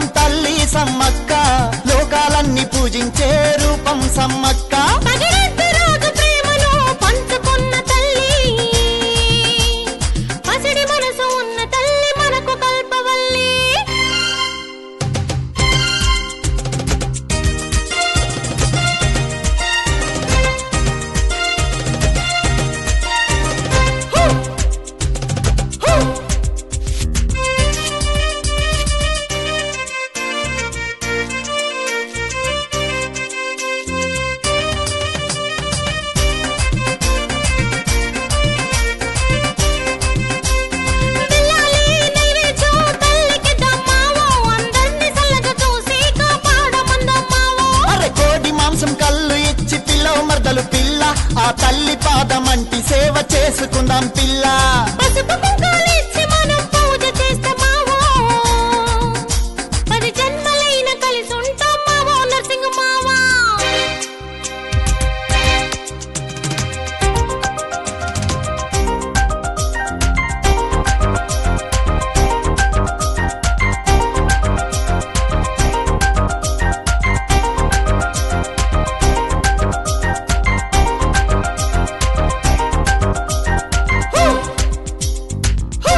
తల్లి సమ్మక్క లోకాలన్నీ పూజించే రూపం సమ్మక్క పగిడెద్దు రోజు ప్రేమను పంచుకున్న తల్లి పసిడి మనసు ఉన్న తల్లి మనకు కల్పవల్లి హూ! హూ! వెళ్ళాలి నైవేద్యం తల్లికి దమ్మావో అందర్ని చల్లగా చూసి కాపాడమందమ్మావో అరే కోడి మాంసం కళ్ళు ఇచ్చి పిల్లవ మర్దలు పిల్ల ఆ తల్లి పాదమంటి సేవ చేసుకుందాం పిల్ల పసుపు కుంకాలిచ్చి మనం పూజ చేస్తామావో పది జన్మలైన కలిసి ఉంటాం మావో నరసింహ మావా హూ! హూ!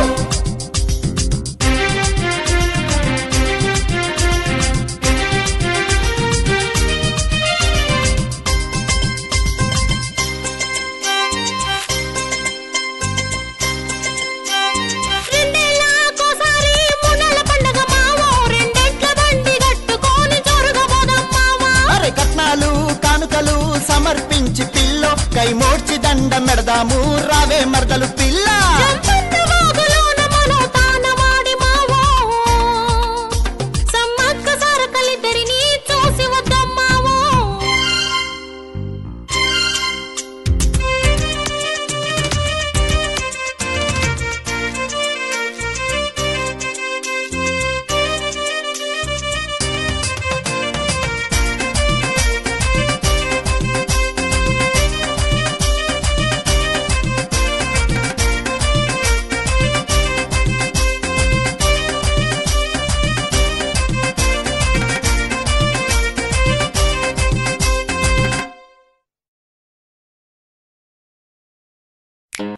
రెండేళ్ళకోసారి మూడేళ్ల పండగ మావో రెండెట్ల బండి కట్టుకొని జోరుగబోదాం మావా అరే కట్నాలు కానుకలు సమర్పించి పిల్లో కై మోడ్చి దండ మెడదాము రావే మరదలు పిల్ల